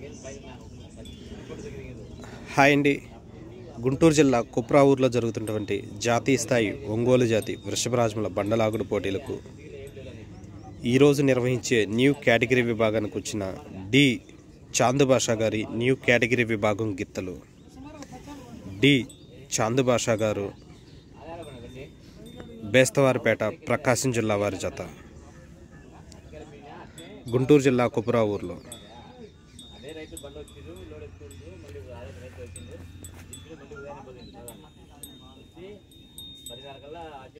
hi అండి గుంటూరు జిల్లా కుప్రావూరులో జరుగుతున్నటువంటి జాతీయ స్థాయి ఒంగోలు జాతి వృషభరాజముల బండలాగుడు పోటీలకు ఈరోజు నిర్వహించే న్యూ కేటగిరీ విభాగానికి వచ్చిన డి చాందు భాషా గారి న్యూ కేటగిరీ విభాగం గిత్తలు డి చాందు భాషా గారు బేస్తవారిపేట ప్రకాశం జిల్లా వారి జత గుంటూరు జిల్లా కుప్రావూరులో అదే రైతు బండి వచ్చిండ్రు లోడ్ ఎత్తుకుండ్రు మళ్ళీ అదే రైతు వచ్చిండ్రు దించుడు బండి ఉదయాన్నే పోతుంది వచ్చి పదిన్నర కల్లా